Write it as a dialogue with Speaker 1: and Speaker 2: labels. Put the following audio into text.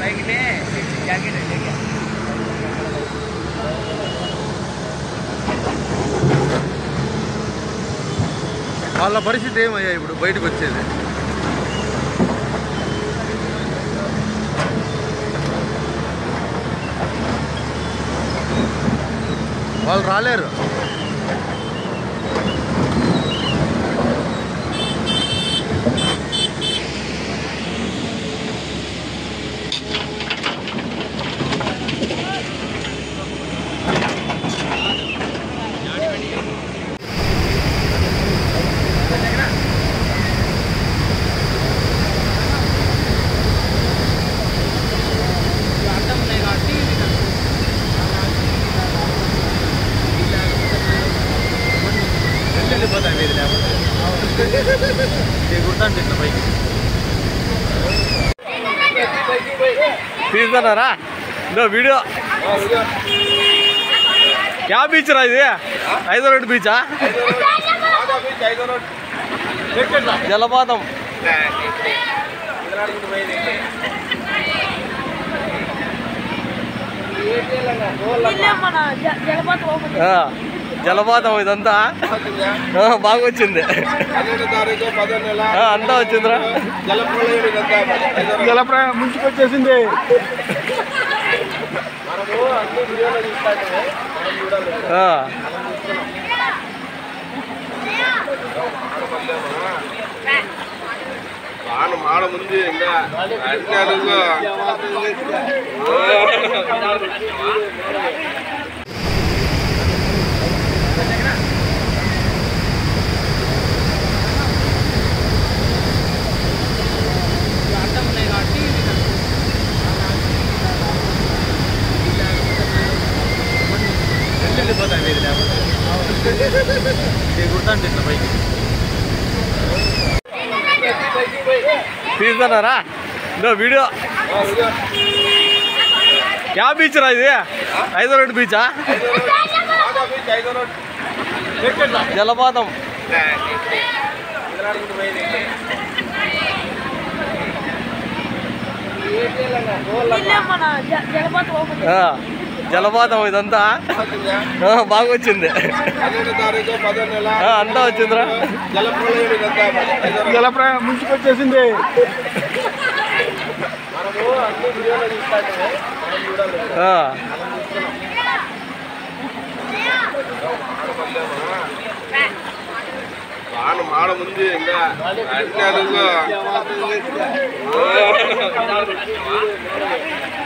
Speaker 1: వాళ్ళ పరిస్థితి ఏమయ్యా ఇప్పుడు బయటకు వచ్చేది వాళ్ళు రాలేరు వెళ్ళిపోతాయి మీరు గుర్తాండి ఇట్లా పైకి తీస్తున్నారా ఇదో వీడియో క్యా బీచ్ రా ఇది ఐదో రోడ్డు బీచా జలపాతం
Speaker 2: ఇల్లే మన జ- జలపాతం ఓపెన్
Speaker 1: ఆ, జలపాతం ఇదంతా ఆ, బాగా వచ్చింది
Speaker 3: పన్నెండు తారీఖు పదో నెల
Speaker 1: ఆ, అంతా వచ్చిందిరా
Speaker 3: జలప్రలయం ఇదంతా ఐదో
Speaker 4: జలప్రయాణం ముంచుకొచ్చేసింది
Speaker 3: మనము అన్ని వీడియోలో చూస్తాంటే మనం చూడాలి
Speaker 1: ఆ,
Speaker 3: వాన మాడ ముందు ఇంకా అన్ని అడుగు
Speaker 1: వెళ్ళిపోతాయి మీరు గుర్తాండి ఇట్లా పైకి తీస్తున్నారా ఇదో వీడియో క్యా బీచ్ రా ఇది ఐదో రోడ్డు బీచా
Speaker 3: ఐదో రోడ్
Speaker 1: జలపాతం
Speaker 2: ఇల్లే మన జ- జలపాతం ఓపెన్
Speaker 1: ఆ, జలపాతం ఇదంతా ఆ, బాగా వచ్చింది
Speaker 3: పన్నెండు తారీఖు పదో నెల
Speaker 1: ఆ, అంతా వచ్చిందిరా
Speaker 3: జలప్రలయం ఇదంతా ఐదో రోడ్
Speaker 4: జలప్రయాణం ముంచుకొచ్చేసింది
Speaker 3: మనము అన్ని వీడియోలో చూస్తాంటే మనం చూడాలి
Speaker 1: ఆ,
Speaker 3: వాన మాడ ముందు ఇంకా అన్ని అడుగు